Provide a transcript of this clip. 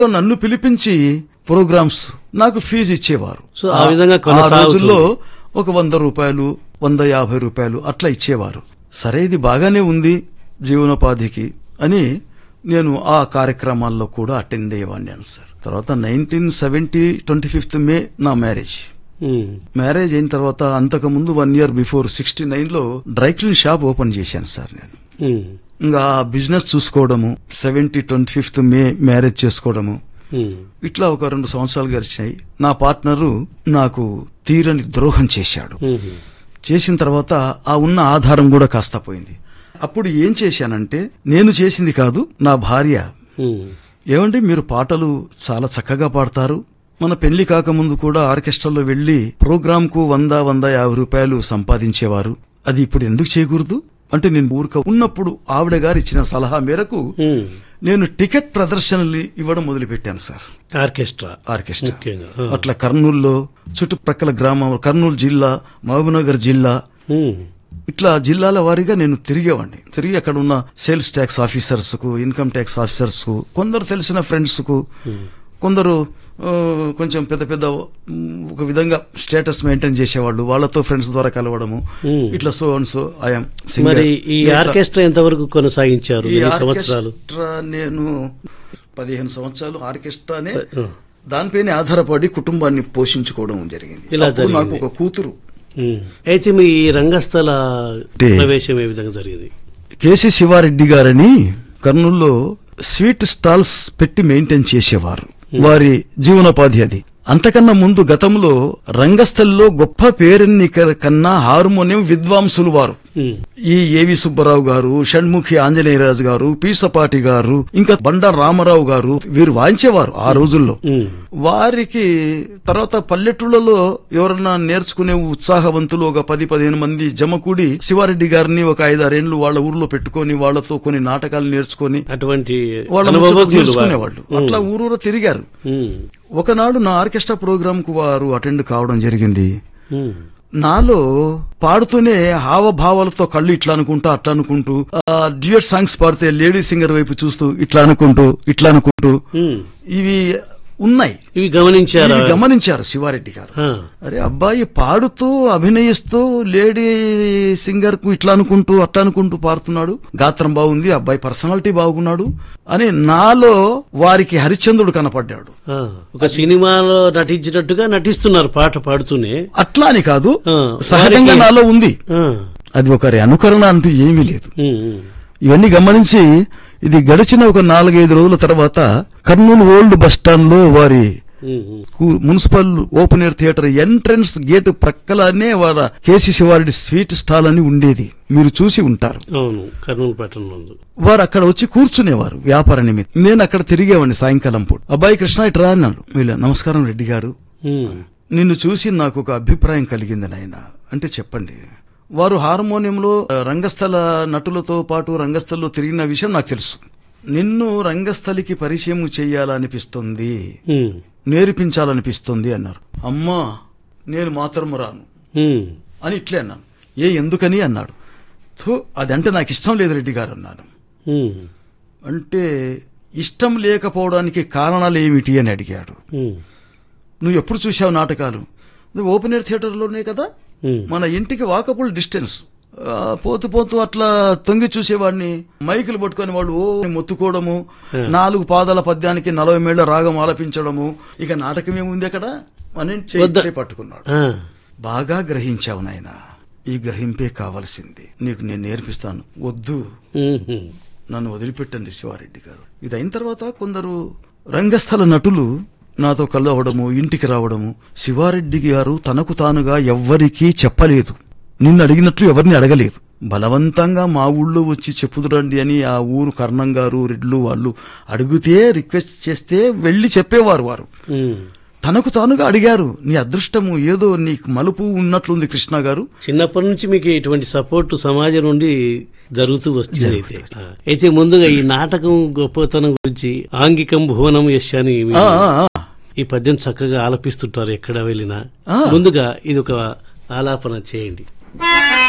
నన్ను పిలిపించి ప్రోగ్రామ్స్ నాకు ఫీజు ఇచ్చేవారు సో ఆ విధంగా ఆ కొనసాగుతుంది. రోజుల్లో ఒక వంద రూపాయలు వంద యాభై రూపాయలు అట్లా ఇచ్చేవారు సరే ఇది బాగానే ఉంది జీవనోపాధికి అని నేను ఆ కార్యక్రమాల్లో కూడా అటెండ్ అయ్యేవాడిని సార్ తర్వాత nineteen seventy twenty fifth May నా మ్యారేజ్ ఉమ్, మ్యారేజ్ అయిన తర్వాత అంతకు ముందు one year before sixty nine లో డ్రై క్లీన్ షాప్ ఓపెన్ చేశాను సార్ నేను ఉమ్, ఇంకా ఆ బిజినెస్ చూసుకోవడము seventy twenty fifth May marriage చేసుకోవడము ఉమ్, ఇట్లా ఒక రెండు సంవత్సరాలు గడిచాయి నా పార్ట్నరు నాకు తీరని ద్రోహం చేశాడు ఉమ్, చేసిన తర్వాత ఆ ఉన్న ఆధారం కూడా కాస్త పోయింది అప్పుడు ఏం చేశానంటే నేను చేసింది కాదు నా భార్య ఉమ్, ఏమండి మీరు పాటలు చాలా చక్కగా పాడతారు మన పెళ్లి కాకముందు కూడా ఆర్కెస్ట్రాలో వెళ్లి ప్రోగ్రామ్ కు వంద వంద యాభై రూపాయలు సంపాదించేవారు అది ఇప్పుడు ఎందుకు చేయకూడదు అంటే నేను ఊరిక ఉన్నప్పుడు ఆవిడ గారు ఇచ్చిన సలహా మేరకు ఉమ్. నేను టికెట్ ప్రదర్శనలు ఇవ్వడం మొదలుపెట్టాను సార్ ఆర్కెస్ట్రా ఆర్కెస్ట్రా ముఖ్యంగా ఆ. అట్లా కర్నూలులో చుట్టుప్రక్కల గ్రామం కర్నూలు జిల్లా మహబూబ్నగర్ జిల్లా ఉమ్, ఇట్లా జిల్లాల వారీగా నేను తిరిగేవాడిని తిరిగి అక్కడ ఉన్న సేల్స్ ట్యాక్స్ ఆఫీసర్స్ కు ఇన్కమ్ ట్యాక్స్ ఆఫీసర్స్ కు కొందరు తెలిసిన ఫ్రెండ్స్ కు కొందరు ఆ, కొంచెం పెద్ద పెద్ద ఉమ్, ఒక విధంగా స్టేటస్ మెయింటైన్ చేసేవాళ్ళు వాళ్ళతో ఫ్రెండ్స్ ద్వారా కలవడము Hmm. ఇట్లా సో అండ్ సో ఐఎమ్ మరి ఈ ఆర్కెస్ట్రా ఎంతవరకు కొనసాగించారు ఎన్ని సంవత్సరాలు నేను పదిహేను సంవత్సరాలు ఆర్కెస్ట్రానే ఆ. దానిపైనే ఆధారపడి కుటుంబాన్ని పోషించుకోవడం జరిగింది ఇలా అప్పుడు నాకు జరిగింది. ఒక కూతురు ఉమ్. అయితే మీ ఈ రంగస్థల అంటే- ప్రవేశం ఏ విధంగా జరిగింది కేసీ శివారెడ్డి గారని కర్నూలులో స్వీట్ స్టాల్స్ పెట్టి మెయింటైన్ చేసేవారు వారి జీవనోపాధి అది అంతకన్నా ముందు గతంలో రంగస్థల్లో గొప్ప పేరెన్నిక కన్నా హార్మోనియం విద్వాంసులు వారు ఉమ్, ఈ ఏవి సుబ్బారావు గారు షణ్ముఖి ఆంజనేయరాజు గారు పీసపాటి గారు ఇంకా బండారు రామారావు గారు వీరు వాయించేవారు ఆ రోజుల్లో ఉమ్, వారికి తర్వాత పల్లెటూళ్ళలో ఎవరన్నా నేర్చుకునే ఉత్సాహవంతులు ఒక పది పదిహేను మంది జమకూడి శివారెడ్డి గారిని ఒక ఐదారేళ్లు వాళ్ళ ఊర్లో పెట్టుకొని వాళ్ళతో కొన్ని నాటకాలు నేర్చుకొని అటువంటి వాళ్ళ అనుభవజ్ఞులు ముచ్చట్లు వారు. తెలుసుకునేవాళ్ళు అట్లా ఊరూర తిరిగారు ఉమ్, ఒకనాడు నా ఆర్కెస్ట్రా ప్రోగ్రామ్ కు వారు అటెండ్ కావడం జరిగింది ఉమ్, నాలో పాడుతూనే హావభావాలతో కళ్ళు ఇట్లా అనుకుంటూ అట్లా అనుకుంటూ డ్యూయట్ సాంగ్స్ పాడితే లేడీ సింగర్ వైపు చూస్తూ ఇట్లా అనుకుంటూ ఇట్లా అనుకుంటూ ఉమ్. ఇవి ఉన్నాయి ఇవి గమనించారా ఇవి గమనించారు శివారెడ్డి గారు ఆ, అరే అబ్బాయి పాడుతూ అభినయిస్తూ లేడీ సింగర్ కు ఇట్లా అనుకుంటూ అట్లా అనుకుంటూ పాడుతున్నాడు గాత్రం బాగుంది అబ్బాయి పర్సనాలిటీ బాగున్నాడు అని నాలో వారికి హరిశ్చంద్రుడు కనపడ్డాడు ఆ. ఒక సినిమాలో నటించినట్టుగా నటిస్తున్నారు పాట పాడుతూనే అట్లా అని కాదు ఆ, సహజంగా వారికి- నాలో ఉంది ఆ, అది ఒకరి అనుకరణ అంటూ ఏమీ లేదు ఉమ్, ఉమ్, ఇవన్నీ గమనించి ఇది గడిచిన ఒక నాలుగైదు రోజుల తర్వాత కర్నూలు ఓల్డ్ బస్ స్టాండ్ లో వారి ఉమ్, ఉమ్. కు- municipal open air theatre entrance gate ప్రక్కలనే వాళ్ళ కేసీ శివారెడ్డి స్వీట్ స్టాల్ అని ఉండేది మీరు చూసి ఉంటారు అవును కర్నూలు పట్టణంలో వారు అక్కడ వచ్చి కూర్చునేవారు వ్యాపార నిమిత్తం నేను అక్కడ తిరిగేవాడిని సాయంకాలం పూట అబ్బాయి కృష్ణ ఇట్రా అన్నాడు వీళ్ళు నమస్కారం రెడ్డి గారు ఉమ్, నిన్ను చూసి నాకు ఒక అభిప్రాయం కలిగింది నాయన అంటే చెప్పండి వారు హార్మోనియంలో ఆ, రంగస్థల నటులతో పాటు రంగస్థల్లో తిరిగిన విషయం నాకు తెలుసు నిన్ను రంగస్థలికి పరిచయం చెయ్యాలనిపిస్తుంది ఉమ్, నేర్పించాలనిపిస్తుంది అన్నారు అమ్మా నేను మాత్రం రాను ఉమ్, అని ఇట్లే అన్నాను ఏ ఎందుకని అన్నాడు థూ అదంటే నాకు ఇష్టం లేదు రెడ్డి గారు అన్నాను ఉమ్, అంటే ఇష్టం లేకపోవడానికి కారణాలు ఏమిటి అని అడిగాడు ఉమ్, నువ్వు ఎప్పుడు చూసావు నాటకాలు నువ్వు ఓపెన్ ఎయిర్ థియేటర్లోనే కదా ఉమ్. మన ఇంటికి వాకబుల్ డిస్టెన్స్ ఆ, పోతూ పోతూ అట్లా తొంగి చూసేవాడిని మైకులు పట్టుకొని వాళ్ళు ఓ మొత్తుకోవడము నాలుగు పాదాల పద్యానికి నలభై మేళ్ల రాగం ఆలపించడము ఇక నాటకం ఏముంది అక్కడ అని చేయి- వద్ద- చేయి పట్టుకున్నాడు ఆ, బాగా గ్రహించావు నాయన ఈ గ్రహింపే కావలసింది నీకు నేను నేర్పిస్తాను వద్దు ఉమ్, ఉమ్. నన్ను వదిలిపెట్టండి శివారెడ్డి గారు ఇది అయిన తర్వాత కొందరు రంగస్థల నటులు నాతో కలవడము ఇంటికి రావడము శివారెడ్డి గారు తనకు తానుగా ఎవ్వరికీ చెప్పలేదు నిన్ను అడిగినట్లు ఎవరిని అడగలేదు బలవంతంగా మా ఊళ్ళో వచ్చి చెప్పుదురండి అని ఆ ఊరు కర్ణం గారు రెడ్లు వాళ్ళు అడిగితే రిక్వెస్ట్ చేస్తే వెళ్లి చెప్పేవారు వారు ఉమ్. తనకు తానుగా అడిగారు నీ అదృష్టము ఏదో నీకు మలుపు ఉన్నట్లుంది కృష్ణ గారు చిన్నప్పటి నుంచి మీకు ఇటువంటి సపోర్ట్ సమాజం నుండి జరుగుతూ వస్తుంది అయితే ఆ. అయితే ముందుగా ఈ నాటకం గొప్పతనం గురించి ఆంగికం భువనం యశ్ అని మీరు ఆ, ఆ, ఆ. ఈ పద్యం చక్కగా ఆలపిస్తుంటారు ఎక్కడ వెళ్ళినా ఆ. ముందుగా ఇది ఒక ఆలాపన చేయండి ఆ